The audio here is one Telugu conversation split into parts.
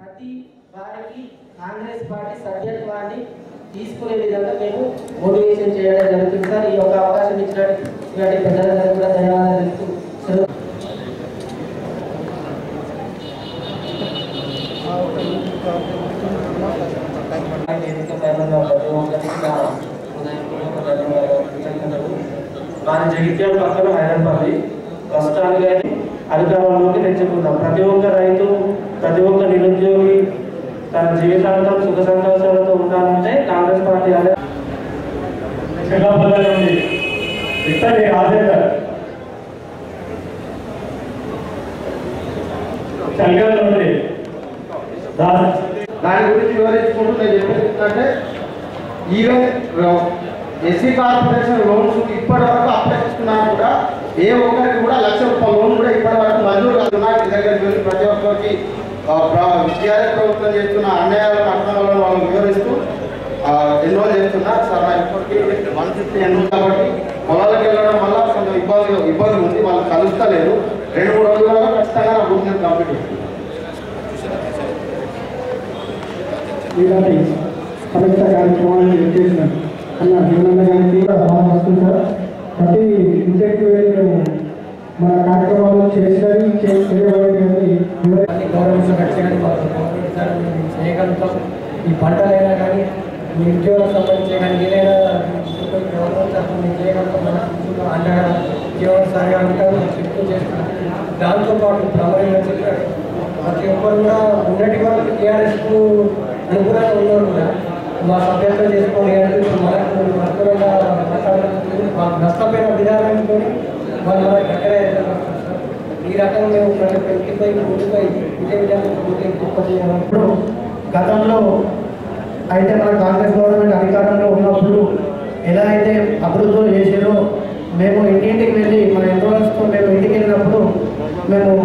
ప్రతి వారికి కాంగ్రెస్ పార్టీ సభ్యత్వాన్ని తీసుకునే విధంగా మేము మోటివేషన్ చేయడం జరుగుతుంది సార్ ఈ యొక్క అవకాశం ఇచ్చినటువంటి పెద్దలందరూ కూడా ధన్యవాదాలు తెలుపుతూ సెలవు వారి జగిత్యాల పక్కన హైదరాబాద్ రాష్ట్రాన్ని కానీ అధికారంలోకి తెచ్చుకుందాం ప్రతి ఒక్క రైతు ప్రతి ఒక్క నిరుద్యోగి తన జీవితాంతం సుఖ సంతోషాలతో ఉండాలంటే కాంగ్రెస్ పార్టీ అదే శంకాపల్లి నుండి ఇత్తడి రాజేందర్ చల్గల్ నుండి దాస్ దాని గురించి వివరించుకుంటూ నేను చెప్పేది ఏంటంటే ఈవెన్ ఎస్సీ కార్పొరేషన్ లోన్స్ ఇప్పటి వరకు అప్లై చేసుకున్నా కూడా ఏ ఒక్కరికి కూడా లక్ష రూపాయల లోన్ కూడా ఇప్పటి వరకు మంజూరు కాదు మీ దగ్గర వెళ్ళి ప్రతి ఒక్కరికి ఆ, ప్ర- టీఆర్ఎస్ ప్రభుత్వం చేస్తున్న అన్యాయాలను అర్థాలను వాళ్ళని వివరిస్తూ ఎన్రోల్ చేస్తున్నా సార్ నాకు ఇప్పటికీ వన్ ఫిఫ్టీ ఎన్రోల్ కాబట్టి పొలాలకు వెళ్ళడం వల్ల కొంచెం ఇబ్బంది ఇబ్బంది ఉంది వాళ్ళు కలుస్తలేదు రెండు మూడు రోజులలో ఖచ్చితంగా నా బుక్ నేను కంప్లీట్ చేస్తాను ఇలాంటి పరీక్ష కార్యక్రమాన్ని చేసిన అన్న జీవనన్న గారికి కూడా బాగా వస్తుంది సార్ ప్రతి ఇంటికి వెళ్ళి మేము మన కార్యక్రమాలు చేసినవి చే- చేయబోయేవి అని వివరి- అన్ని గౌరవించవచ్చు కానీ మాకు గౌరవించాలని మేము చేయగలుగుతాం ఈ పంటలైనా కానీ ఈ ఉద్యోగం సంబంధించి కానీ ఏదైనా గవర్నమెంట్ తరఫున మేము చేయగలుగుతాం మన కుటుంబం అండగా జీవన సాగా ఉంటారు చెప్తూ చేస్తున్నాం దాంతోపాటు ప్రమాణంగా చెప్పారు ప్రతి ఒక్కరు కూడా ఉన్నటి వరకు టీఆర్ఎస్కు అనుకూలంగా ఉన్నారు కూడా మా సభ్యత్వం చేసుకోండి అంటే ఇప్పుడు మనకు అనుకూలంగా మాట్లాడుతుంది మాకు నష్టపోయిన విధానంతో వాళ్ళు మనకు దగ్గర అవుతున్నారు. ఈ రకంగా మేము ప్రతి వ్యక్తిపై ముందుపై ఇదే విధంగా ముందుకు గొప్ప ఇప్పుడు గతంలో అయితే మన కాంగ్రెస్ గవర్నమెంట్ అధికారంలో ఉన్నప్పుడు ఎలా అయితే అభివృద్ధులు చేసారో మేము ఇంటింటికి వెళ్ళి మన ఎంట్రోల్స్తో మేము ఇంటికి వెళ్ళినప్పుడు మేము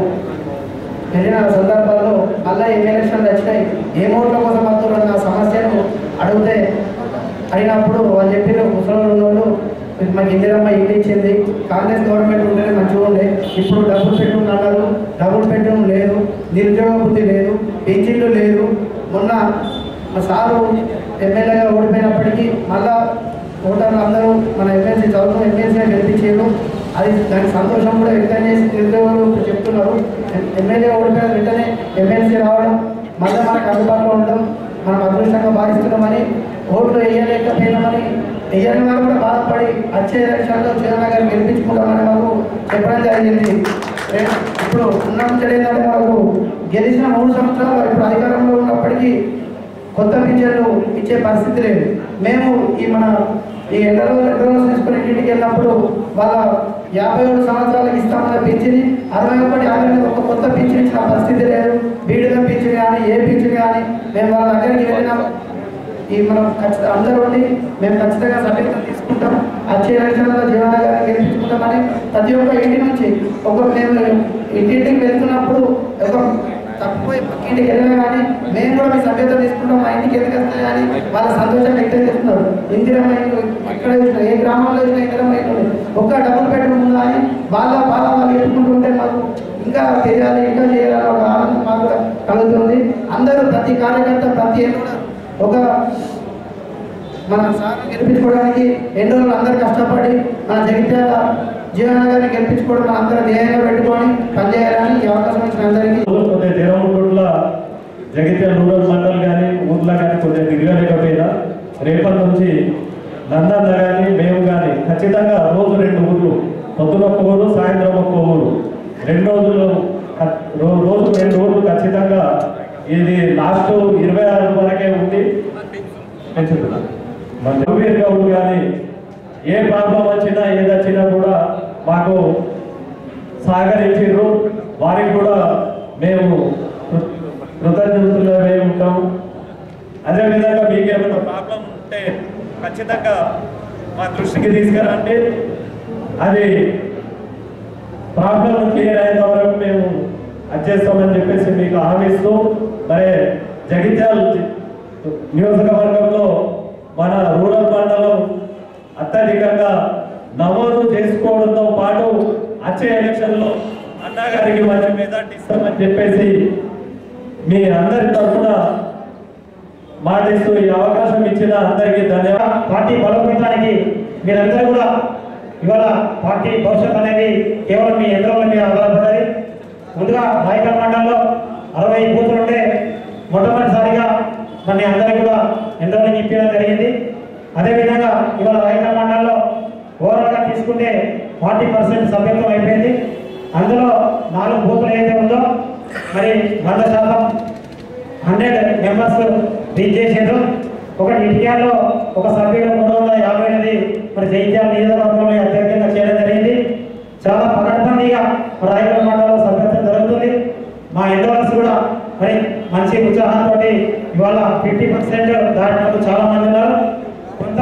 వెళ్ళిన సందర్భాల్లో మళ్ళీ ఏం ఎలక్షన్లు వచ్చినాయి ఏ ఓట్ల కోసం వస్తున్న సమస్యను అడిగితే అడిగినప్పుడు వాళ్ళు చెప్పిన ముసలి ఉన్నోళ్ళు "మీకు మాకు ఇందిరమ్మ ఇల్లు ఇచ్చింది కాంగ్రెస్ గవర్నమెంట్ ఉంటేనే మంచిగా ఉండే ఇప్పుడు డబుల్ బెడ్రూమ్ అన్నారు డబుల్ బెడ్రూమ్ లేదు నిరుద్యోగ బుద్ధి లేదు పింఛన్లు లేదు మొన్న మా సారు ఎమ్మెల్యేగా ఓడిపోయినప్పటికీ మళ్ళా ఓటర్లు అందరూ మన ఎమ్మెల్సీ చదువు ఎమ్మెల్సీగా గెలిపించారు అది దానికి సంతోషం కూడా వ్యక్తం చేసి నిరుద్యోగులు ఇప్పుడు చెప్తున్నారు ఎం- ఎమ్మెల్యే ఓడిపోయిన వెంటనే ఎమ్మెల్సీ రావడం మళ్ళీ మనకు అందుబాటులో ఉండడం మనం అదృష్టంగా భావిస్తున్నామని ఓట్లు వేయలేకపోయినామని వేయని వారు కూడా బాధపడి వచ్చే ఎలక్షన్లో చంద్రబాబు గారు గెలిపించుకుంటామని మాకు చెప్పడం జరిగింది రే- ఇప్పుడు ఉన్న ముచ్చట ఏంటంటే మాకు గెలిచిన మూడు సంవత్సరాలు ఇప్పుడు అధికారంలో ఉన్నప్పటికీ కొత్త పింఛన్లు ఇచ్చే పరిస్థితి లేదు మేము ఈ మన ఈ ఎండలో ఎండలో తీసుకుని ఇంటికి వెళ్ళినప్పుడు వాళ్ళ యాభై ఏడు సంవత్సరాలకు ఇస్తామన్న పింఛని అరవై ఒకటి యాభై ఎనిమిది ఒక కొత్త పింఛన్ ఇచ్చిన పరిస్థితి లేదు బీడుగా పింఛన్ కానీ ఏ పింఛన్ కానీ మేము వాళ్ళ దగ్గరికి వెళ్ళినాం ఈ మనం ఖచ్చితంగా అందరూ ఉండి మేము ఖచ్చితంగా సభ్యత్వం తీసుకుంటాం వచ్చే ఎలక్షన్లో జీవన గారిని గెలిపించుకుంటామని ప్రతి ఒక్క ఇంటి నుంచి ఒక మేము ఇంటింటికి వెళ్తున్నప్పుడు ఒక తక్కువ పక్కింటికి వెళ్ళినా కానీ మేము కూడా మీ సభ్యత్వం తీసుకుంటాం మా ఇంటికి ఎందుకు వస్తాయి కానీ వాళ్ళ సంతోషం వ్యక్తం చేస్తున్నారు ఇందిరమ్మ ఇల్లు ఎక్కడ చూసినా ఏ గ్రామంలో చూసినా ఇందిరమ్మ ఇల్లు ఉంది. ఒక్క డబుల్ బెడ్రూమ్ ఉందా అని వాళ్ళ బాధ వాళ్ళు ఎత్తుకుంటూ ఉంటే మాకు ఇంకా చేయాలి ఇంకా చేయాలని ఒక ఆనందం మాకు కూడా కలుగుతుంది అందరూ ప్రతి కార్యకర్త ప్రతి ఏళ్ళు కూడా ఒక మన సార్ గెలిపించుకోవడానికి ఎన్నో రోజులు అందరూ కష్టపడి మన జగిత్యాల జీవన గారిని గెలిపించుకోవడం మన అందరూ ధ్యేయంగా పెట్టుకొని పనిచేయాలని ఈ అవకాశం ఇచ్చిన అందరికీ కొద్దిగా దేవముట్ల జగిత్యాల రూరల్ మండల్ కానీ ఊర్లో కానీ కొద్దిగా తిరగలేకపోయినా రేపటి నుంచి నందన్న కానీ మేము కానీ ఖచ్చితంగా రోజు రెండు ఊర్లు పొద్దున ఒక ఊరు సాయంత్రం ఒక ఊరు రెండు రోజులు ఖ- రో- రోజు రెండు ఊర్లు ఖచ్చితంగా ఇది లాస్ట్ ఇరవై ఆరు వరకే ఉంది పెంచుతున్నాం మన రఘువీర్ గౌడ్ కానీ ఏ ప్రాబ్లం వచ్చినా ఏది వచ్చినా కూడా మాకు సహకరించారు వారికి కూడా మేము కృ- కృతజ్ఞతలమే ఉంటాం అదేవిధంగా మీకు ఏమైనా ప్రాబ్లం ఉంటే ఖచ్చితంగా మా దృష్టికి తీసుకురండి అది ప్రాబ్లం క్లియర్ అయిన వరకు మేము అది చేస్తామని చెప్పేసి మీకు హామీస్తూ మరి జగిత్యాల జి- నియోజకవర్గంలో మన రూరల్ మండలం అత్యధికంగా నమోదు చేసుకోవడంతో పాటు వచ్చే ఎలక్షన్లో అన్నగారికి మంచి మెజార్టీ ఇస్తామని చెప్పేసి మీ అందరి తరఫున మాటిస్తూ ఈ అవకాశం ఇచ్చిన అందరికీ ధన్యవాదాలు పార్టీ బలోపేతానికి మీరందరూ కూడా ఇవాళ పార్టీ భవిష్యత్ అనేది కేవలం మీ యంత్రాల మీద ఆధారపడ్డది ముందుగా రాయకల్ మండలంలో అరవై బూతులు ఉంటే మొట్టమొదటిసారిగా మన అందరికీ కూడా యంత్రాలను ఇప్పించడం జరిగింది అదేవిధంగా ఇవాళ రాయకల్ మండలంలో ఓవరాల్గా తీసుకుంటే ఫార్టీ పర్సెంట్ సభ్యత్వం అయిపోయింది అందులో నాలుగు బూతులు ఏదైతే ఉందో మరి వంద శాతం హండ్రెడ్ మెంబర్స్ రీచ్ చేసారు ఒకటి ఇండియాలో ఒక సభ్యుడు మూడు వందల యాభై ఎనిమిది మరి జైత్యాల నియోజకవర్గంలో అత్యధికంగా చేయడం జరిగింది చాలా పకడ్బందీగా మరి రాయగడ మండలంలో సభ్యత్వం జరుగుతుంది మా ఎండోవర్స్ కూడా మరి మంచి ఉత్సాహంతో ఇవాళ ఫిఫ్టీ పర్సెంట్ దాటినప్పుడు చాలా మంది ఉన్నారు కొంత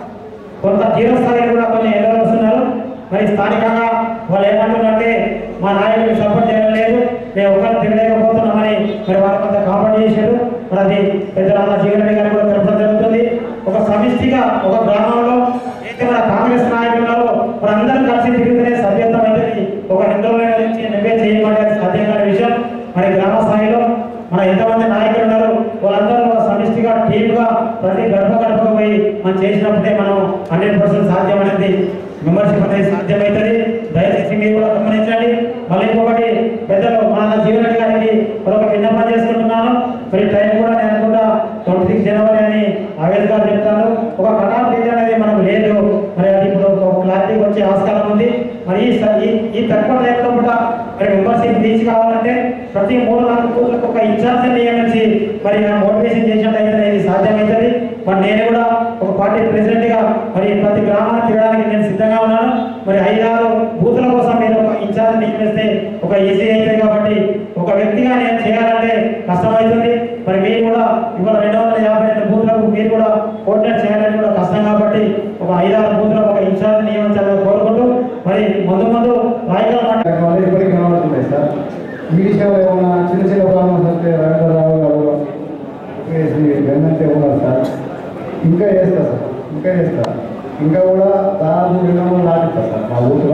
కొంత తీవ్రస్థాయిలో కూడా కొన్ని ఎదురు వస్తున్నారు మరి స్థానికంగా వాళ్ళు ఏమంటున్నారంటే మా నాయకుడికి సపోర్ట్ చేయడం లేదు మేము ఒకరు తినలేకపోతున్నామని మరి వారు కొంత కామెంట్ చేశారు మరి అది పెద్దల జీవన్ గారు కూడా తెలపడం జరుగుతుంది ఒక సమిష్టిగా ఒక గ్రామంలో అయితే మన కాంగ్రెస్ నాయకులు ఉన్నారో మరి అందరూ కలిసి తిరుగుతూనే సభ్యత్వం అయితే ఒక హిందూ నుంచి నివే చేయమంటే సాధ్యం కాని విషయం మరి గ్రామ స్థాయిలో మన ఎంతమంది నాయకులు ఉన్నారు వాళ్ళందరూ ఒక సమిష్టిగా టీమ్గా ప్రతి గడప గడపకు పోయి మనం చేసినప్పుడే మనం హండ్రెడ్ పర్సెంట్ సాధ్యం అనేది మెంబర్షిప్ అనేది సాధ్యమవుతుంది దయచేసి మీరు కూడా గమనించండి మళ్ళీ ఇంకొకటి పెద్దలు మన జీవన్ గారికి మరొక విన్నపం చేసుకుంటున్నాను మరి టైం కూడా నేను అనుకుంటా ట్వంటీ సిక్స్ జనవరి అని ఆవేద్ గారు చెప్తాను ఒక కటాఫ్ డేట్ అనేది మనం లేదు మరి అది ఇప్పుడు ఒక క్లారిటీకి వచ్చే ఆస్కారం ఉంది మరి ఈ స- ఈ- ఈ తక్కువ టైంలో కూడా మరి మెంబర్షిప్ రీచ్ కావాలంటే ప్రతి మూడు నాలుగు బూత్లకు ఒక ఇన్ఛార్జ్ నియమించి మరి మోటివేషన్ చేసినట్టయితే ఇది సాధ్యమవుతుంది మరి నేను కూడా ఒక పార్టీ ప్రెసిడెంట్ గా మరి ప్రతి గ్రామాన్ని తిరగడానికి నేను సిద్ధంగా ఉన్నాను మరి ఐదారు బూతుల కోసం మీరు ఒక ఇన్ఛార్జ్ నియమిస్తే ఒక ఈజీ అవుతుంది కాబట్టి ఒక వ్యక్తిగా నేను చేయాలంటే కష్టమవుతుంది మరి మీరు కూడా ఇవాళ రెండు వందల యాభై రెండు బూతులకు మీరు కూడా కోఆర్డినేట్ చేయాలని కూడా కష్టం కాబట్టి ఒక ఐదారు బూతులకు ఒక ఇన్ఛార్జ్ నియమించాలని కోరుకుంటూ మరి ముందు ముందు రాయగల మండలం వాళ్ళు ఇప్పటికీ కనబడుతున్నాయి సార్ ఈ విషయంలో ఏమన్నా చిన్న చిన్న ప్రాబ్లమ్స్ వస్తే వెంకటరావు గారు వేసి వెన్నంటే ఉన్నారు సార్ ఇంకా చేస్తా సార్ ఇంకా చేస్తా ఇంకా కూడా దాదాపు రెండు వందలు దాటిస్తా సార్ మా ఊరిలో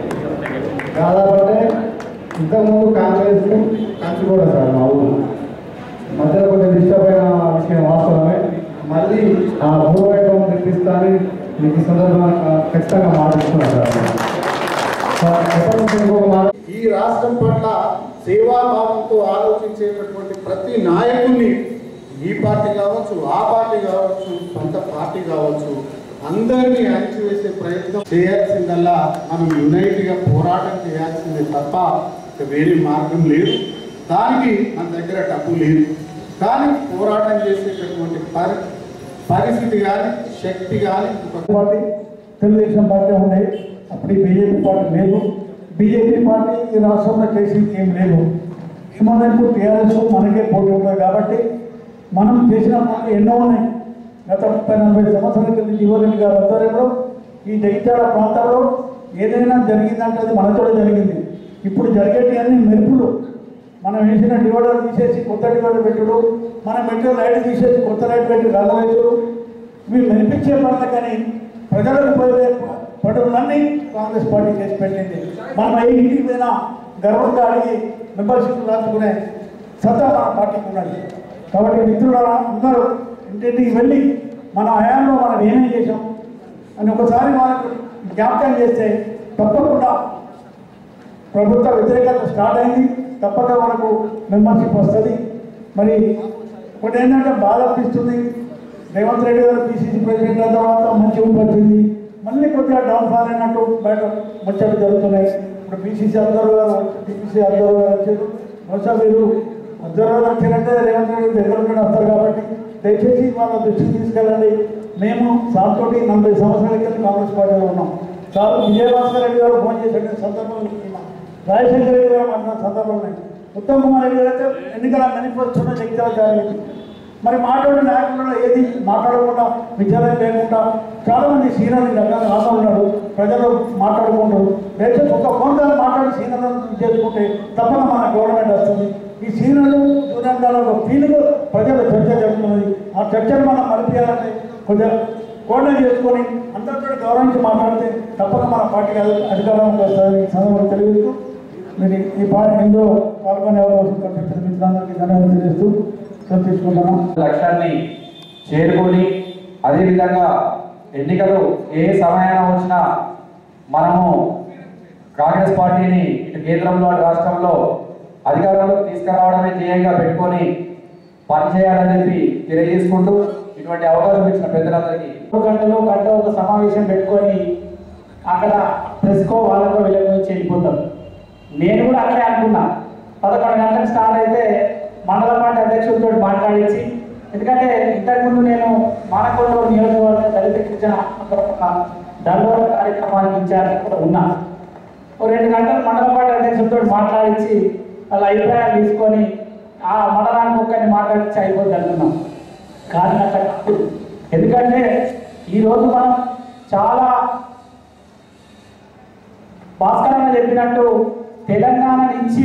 దాదాపు అంటే ఇంతకుముందు కాంగ్రెస్ కంచి కూడా సార్ మా ఊరు మధ్యలో కొంచెం డిస్టర్బ్ అయిన విషయం వాస్తవమే మళ్ళీ ఆ భూవైకం తెప్పిస్తానని మీకు ఈ సందర్భంగా ఖచ్చితంగా మాట్లాడుతున్నాను సార్ సార్ ఎప్పటి నుంచి ఇంకొక మాట ఈ రాష్ట్రం పట్ల సేవాభావంతో ఆలోచించేటటువంటి ప్రతి నాయకుడిని ఈ పార్టీ కావచ్చు ఆ పార్టీ కావచ్చు సొంత పార్టీ కావచ్చు అందరినీ అణిచివేసే ప్రయత్నం చేయాల్సిందల్లా మనం యునైట్గా పోరాటం చేయాల్సిందే తప్ప ఇక వేరే మార్గం లేదు దానికి మన దగ్గర డబ్బు లేదు కానీ పోరాటం చేసేటటువంటి పరి పరిస్థితి కానీ శక్తి కానీ ఒక పార్టీ తెలుగుదేశం పార్టీ ఉండే అప్పుడు బీజేపీ పార్టీ లేదు బీజేపీ పార్టీ ఈ రాష్ట్రంలో చేసింది ఏం లేదు ఏమన్నప్పుడు టీఆర్ఎస్ మనకే పోటీ ఉంటుంది కాబట్టి మనం చేసిన పనులు ఎన్నో ఉన్నాయి గత ముప్పై నలభై సంవత్సరాల క్రితం జీవోరెడ్డి గారు ఆధ్వర్యంలో ఈ జగిత్యాల ప్రాంతంలో ఏదైనా జరిగిందంటే అది మనతో జరిగింది ఇప్పుడు జరిగేటి అన్ని మెరుపులు మనం వేసిన డివైడర్ తీసేసి కొత్త డివైడర్ పెట్టుడు మనం పెట్టిన లైట్ తీసేసి కొత్త లైట్ పెట్టి రల్ల వేసుడు ఇవి మెరిపించే పనులు కానీ ప్రజలకు పోయే పనులన్నీ కాంగ్రెస్ పార్టీ చేసి పెట్టింది మనం ఏ ఇంటికి పోయినా గర్వంగా అడిగి మెంబర్షిప్ రాసుకునే సత్తా మన పార్టీకి ఉన్నది కాబట్టి మిత్రులారా అందరూ ఇంటింటికి వెళ్ళి మన హయాంలో మనం ఏమేం చేసాం అని ఒకసారి మనకు జ్ఞాపకం చేస్తే తప్పకుండా ప్రభుత్వ వ్యతిరేకత స్టార్ట్ అయింది తప్పక మనకు మెంబర్షిప్ వస్తుంది మరి ఒకటి ఏంటంటే బాధ అనిపిస్తుంది రేవంత్ రెడ్డి గారు పిసిసి ప్రెసిడెంట్ అయిన తర్వాత మంచి ఊపు వచ్చింది మళ్ళీ కొద్దిగా డౌన్ ఫాల్ అయినట్టు బయట ముచ్చట్లు జరుగుతున్నాయి ఇప్పుడు పిసిసి అబ్జర్వర్ గారు టీపీసీ అబ్జర్వర్ గారు వచ్చారు బహుశా మీరు అబ్జర్వర్ వచ్చారంటే రేవంత్ రెడ్డి దగ్గర నుండి వస్తారు కాబట్టి దయచేసి వాళ్ళ దృష్టికి తీసుకెళ్ళండి మేము సార్తోటి నలభై సంవత్సరాల క్రితం కాంగ్రెస్ పార్టీలో ఉన్నాం సార్ విజయభాస్కర్ రెడ్డి గారు ఫోన్ చేసిన సందర్భంలో ఉన్నాం రాజశేఖర రెడ్డి గారు మాట్లాడిన సందర్భం ఉన్నాయి ఉత్తమ్ కుమార్ రెడ్డి గారు అయితే ఎన్నికల మేనిఫెస్టోలో జగిత్యాల జారీ మరి మాట్లాడిన నాయకులలో ఏది మాట్లాడకుండా విచారణ లేకుండా చాలా మంది సీనియర్ ఈ రకంగా రాసా ఉన్నారు ప్రజలు మాట్లాడుకుంటారు దయచేసి ఒక ఫోన్ కాల్ మాట్లాడి సీనియర్ చేసుకుంటే తప్పన మన గవర్నమెంట్ వస్తుంది ఈ సీనియర్లు జూనియర్ ఒక ఫీలింగ్ ప్రజల చర్చ జరుగుతున్నది ఆ చర్చను మనం మలిపియాలంటే కొంచెం కోఆర్డినేట్ చేసుకొని అందరితో గౌరవించి మాట్లాడితే తప్పక మన పార్టీకి అధి- అధికారంలోకి వస్తుంది ఈ సందర్భంగా తెలియజేస్తూ మీరు ఈ పార్టీ ఇందులో పాల్గొనే పెద్ద మిత్రులందరికీ ధన్యవాదాలు తెలియజేస్తూ సెలవు తీసుకుంటున్నాం లక్ష్యాన్ని చేరుకొని అదేవిధంగా ఎన్నికలు ఏ సమయాన వచ్చినా మనము కాంగ్రెస్ పార్టీని ఇటు కేంద్రంలో అటు రాష్ట్రంలో అధికారంలోకి తీసుకురావడమే ధ్యేయంగా పెట్టుకొని పనిచేయాలని చెప్పి తెలియజేసుకుంటూ ఇటువంటి అవకాశం ఇచ్చిన పెద్దలందరికీ మూడు గంటలు గంట ఒక సమావేశం పెట్టుకొని అక్కడ ప్రెస్కో వాళ్ళకో వీళ్ళకి వచ్చి వెళ్ళిపోతాం నేను కూడా అట్లే అనుకున్నా పదకొండు గంటలకు స్టార్ట్ అయితే మండల పార్టీ అధ్యక్షులతో మాట్లాడించి ఎందుకంటే ఇంతకుముందు నేను మానకొండ నియోజకవర్గ దళిత గిరిజన అక్కడ ఒక దండోర కార్యక్రమానికి ఇన్ఛార్జ్ కూడా ఉన్నా ఓ రెండు గంటలు మండల పార్టీ అధ్యక్షులతో మాట్లాడించి వాళ్ళ అభిప్రాయాలు తీసుకొని ఆ మండలానికి ఒక్కరిని మాట్లాడించి అయిపోద్ది అనుకున్నాం కానీ అట్లా కాదు ఎందుకంటే ఈరోజు మనం చాలా భాస్కర్ అన్న చెప్పినట్టు తెలంగాణ నుంచి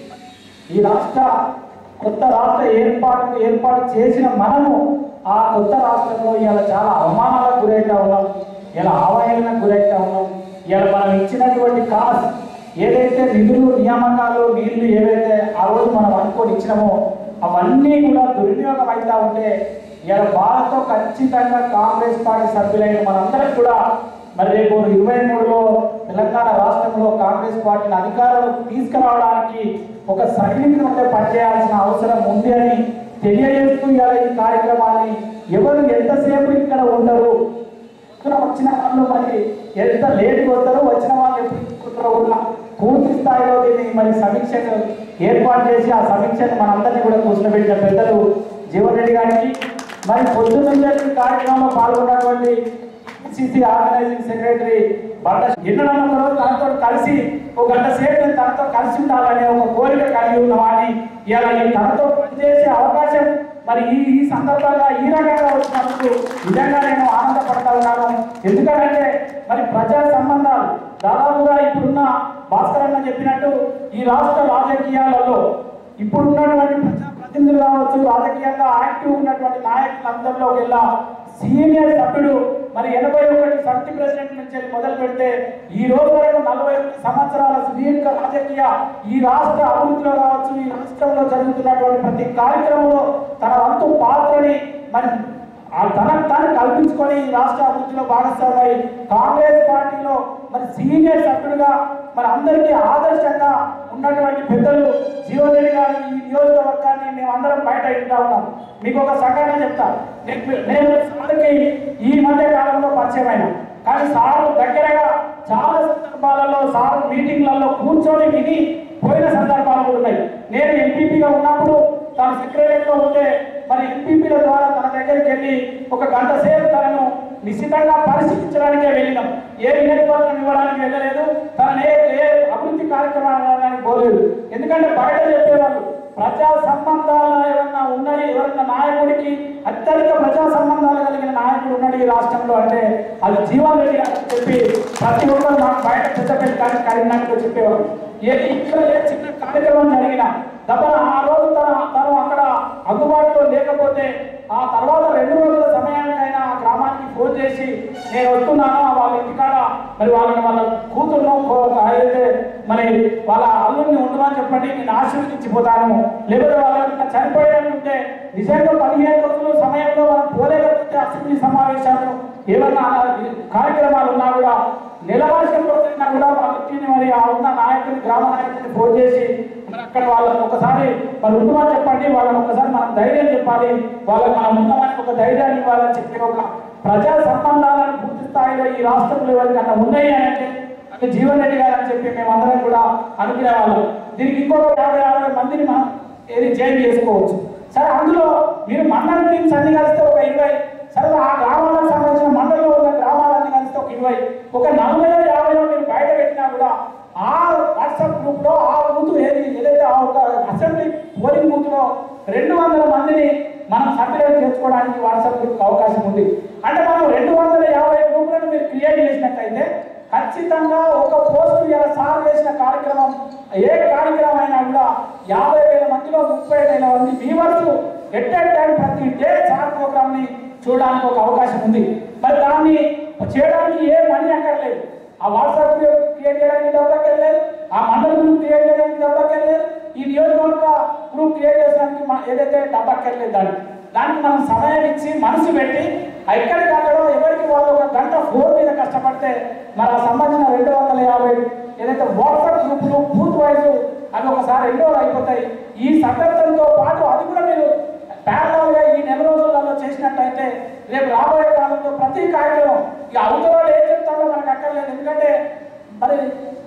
ఈ రాష్ట్ర కొత్త రాష్ట్ర ఏర్పాటు ఏర్పాటు చేసిన మనము ఆ కొత్త రాష్ట్రంలో ఇవాళ చాలా అవమానాలకు గురైతా ఉన్నాం ఇలా అవహేళనకు గురైతా ఉన్నాం ఇవాళ మనం ఇచ్చినటువంటి కాస్ ఏదైతే నిధులు నియామకాలు నీళ్లు ఏవైతే ఆ రోజు మనం అనుకొని ఇచ్చినామో అవన్నీ కూడా దుర్వినియోగం అవుతా ఉంటే ఇవాళ బాధతో ఖచ్చితంగా కాంగ్రెస్ పార్టీ సభ్యులైన మనందరం కూడా మరి రేపు ఇరవై మూడులో తెలంగాణ రాష్ట్రంలో కాంగ్రెస్ పార్టీని అధికారంలోకి తీసుకురావడానికి ఒక సైనికులు పనిచేయాల్సిన అవసరం ఉంది అని తెలియజేస్తూ ఇవాళ ఈ కార్యక్రమాన్ని ఎవరు ఎంతసేపు ఇక్కడ ఉండరు ఇక్కడ వచ్చిన వాళ్ళు మరి ఎంత లేట్గా వస్తారో వచ్చిన వాళ్ళు ఎప్పుడు తీసుకుంటారో కూడా పూర్తి స్థాయిలో దీన్ని మరి సమీక్షను ఏర్పాటు చేసి ఆ సమీక్షను మనందరినీ కూడా కూర్చోబెట్టిన పెద్దలు జీవన్ రెడ్డి గారికి మరి పొద్దున్న నుంచి ఈ కార్యక్రమంలో పాల్గొన్నటువంటి సిసి ఆర్గనైజింగ్ సెక్రటరీ బండ ఎన్నడన్న ఒక రోజు తనతో కలిసి ఒక గంట సేపు నేను తనతో కలిసి ఉండాలనే ఒక కోరిక కలిగి ఉన్న వాడిని ఇలా ఈ తనతో పనిచేసే అవకాశం మరి ఈ ఈ సందర్భంగా ఈ రకంగా వచ్చినందుకు నిజంగా నేను ఆనందపడతా ఉన్నాను ఎందుకంటే మరి ప్రజా సంబంధాలు దాదాపుగా ఇప్పుడున్న భాస్కర్ అన్న చెప్పినట్టు ఈ రాష్ట్ర రాజకీయాలలో ఇప్పుడున్నటువంటి ప్రజా ప్రతినిధులు కావచ్చు రాజకీయంగా యాక్టివ్ ఉన్నటువంటి నాయకులందరిలో వెళ్ళా సీనియర్ సభ్యుడు మరి ఎనభై ఒకటి సమితి ప్రెసిడెంట్ నుంచి వెళ్ళి మొదలు పెడితే ఈ రోజు వరకు నలభై ఒకటి సంవత్సరాల సుదీర్ఘ రాజకీయ ఈ రాష్ట్ర అభివృద్ధిలో కావచ్చు ఈ రాష్ట్రంలో జరుగుతున్నటువంటి ప్రతి కార్యక్రమంలో తన వంతు పాత్రని మరి ఆ తనకు తాను కల్పించుకొని ఈ రాష్ట్ర అభివృద్ధిలో భాగస్వామై కాంగ్రెస్ పార్టీలో మరి సీనియర్ సభ్యుడిగా మరి అందరికీ ఆదర్శంగా ఉన్నటువంటి పెద్దలు జీవన్ రెడ్డి గారి ఈ నియోజకవర్గాన్ని మేము అందరం బయట ఇంటా ఉన్నాం మీకు ఒక సంఘటన చెప్తా నేను- నేను సార్కి ఈ మధ్య కాలంలో పరిచయం అయినా కానీ సార్లు దగ్గరగా చాలా సందర్భాలలో సార్ మీటింగ్లలో కూర్చొని విని పోయిన సందర్భాలు కూడా ఉన్నాయి నేను ఎంపీపీగా ఉన్నప్పుడు తన సెక్రటరీలో ఉంటే మరి ఎంపీపీల ద్వారా తన దగ్గరికి వెళ్ళి ఒక గంట సేపు తనను నిశ్చితంగా పరిశీలించడానికే వెళ్ళినాం ఏ వినతిపత్రం ఇవ్వడానికి వెళ్ళలేదు తన ఏ ఏ అభివృద్ధి కార్యక్రమానికి పోలేదు ఎందుకంటే బయట చెప్పేవాళ్ళు ప్రజా సంబంధాలు ఏమన్నా ఉన్నాయి ఎవరన్నా నాయకుడికి అత్యధిక ప్రజా సంబంధాలు కలిగిన నాయకుడు ఉన్నాడు ఈ రాష్ట్రంలో అంటే అది జీవన్ రెడ్డి గారు అని చెప్పి ప్రతి ఒక్కరు మాకు బయట పెద్దపల్లి కానీ కరీంనగర్లో చెప్పేవారు ఏ ఇక్కడ ఏ చిన్న కార్యక్రమం జరిగినా దప్పన ఆ రోజు తన తను అక్కడ అందుబాటులో లేకపోతే ఆ తర్వాత రెండు రోజుల సమయానికైనా ఆ గ్రామానికి ఫోన్ చేసి నేను వస్తున్నాను వాళ్ళ ఇంటికాడ మరి వాళ్ళని వాళ్ళ కూతుర్ను కో- అయితే మరి వాళ్ళ అల్లుడిని ఉండమని చెప్పండి నేను ఆశీర్వదించిపోతాను లేకపోతే వాళ్ళు ఎవరైనా చనిపోయినట్టుంటే నిజంగా పదిహేను రోజుల సమయంలో మనం పోలేకపోతే అసెంబ్లీ సమావేశాలు ఏమన్నా కార్యక్రమాలు ఉన్నా కూడా నిలవాల్సిన కూడా వాళ్ళ ఇంటిని మరి ఆ ఉన్న నాయకుని గ్రామ నాయకుడిని ఫోన్ చేసి మరి అక్కడ వాళ్ళని ఒకసారి మరి ఉండమని చెప్పండి వాళ్ళని ఒకసారి మనం ధైర్యం చెప్పాలి వాళ్ళకి మనం ఉన్నామని ఒక ధైర్యాన్ని ఇవ్వాలని చెప్పి ఒక ప్రజా సంబంధాలను పూర్తి స్థాయిలో ఈ రాష్ట్రంలో ఎవరికన్నా ఉన్నాయి అని అంటే అది జీవన్ రెడ్డి గారు అని చెప్పి మేమందరం కూడా అనుకునే వాళ్ళం దీనికి ఇంకొక యాభై అరవై మందిని మనం ఏది జాయిన్ చేసుకోవచ్చు సరే అందులో మీరు మండల టీమ్స్ అన్ని కలిస్తే ఒక ఇరవై సరే ఆ గ్రామాలకు సంబంధించిన మండలంలో ఉన్న గ్రామాలన్నీ కలిస్తే ఒక ఇరవై ఒక నలభై యాభై మీరు బయట పెట్టినా కూడా ఆ వాట్సాప్ గ్రూప్ లో ఆ బూత్ ఏది ఏదైతే ఆ ఒక అసెంబ్లీ పోలింగ్ బూత్ లో రెండు వందల మందిని మనం సభ్యులను చేర్చుకోవడానికి వాట్సాప్ గ్రూప్ అవకాశం ఉంది అంటే మనం రెండు వందల యాభై గ్రూపులను మీరు క్రియేట్ చేసినట్టయితే ఖచ్చితంగా ఒక పోస్ట్ ఇలా సార్ చేసిన కార్యక్రమం ఏ కార్యక్రమం అయినా కూడా యాభై వేల మందిలో ముప్పై వేల మంది వ్యూవర్స్ ఎట్ ఎట్ టైం ప్రతి డే సార్ ప్రోగ్రామ్ ని చూడడానికి ఒక అవకాశం ఉంది మరి దాన్ని చేయడానికి ఏ మనీ అక్కర్లేదు ఆ వాట్సాప్ క్రియేట్ చేయడానికి డబ్బు అక్కర్లేదు ఆ మండల గ్రూప్ క్రియేట్ చేయడానికి డబ్బక్కర్లేదు ఈ నియోజకవర్గ గ్రూప్ క్రియేట్ చేయడానికి మన ఏదైతే డబ్బక్కర్లేదు దానికి దానికి మనం సమయం ఇచ్చి మనసు పెట్టి ఎక్కడికక్కడ ఎవరికి వాళ్ళు ఒక గంట ఫోన్ మీద కష్టపడితే మరి ఆ సంబంధించిన రెండు వందల యాభై ఏదైతే వాట్సాప్ గ్రూపులు బూత్ వైజ్ అవి ఒకసారి ఎన్నోలు అయిపోతాయి ఈ సందర్భంతో పాటు అది కూడా మీరు ప్యారలాల్గా ఈ నెల రోజులలో చేసినట్టయితే రేపు రాబోయే కాలంలో ప్రతి కార్యక్రమం ఇక అవతల వాళ్ళు ఏం చెప్తారో మనకు అక్కర్లేదు ఎందుకంటే మరి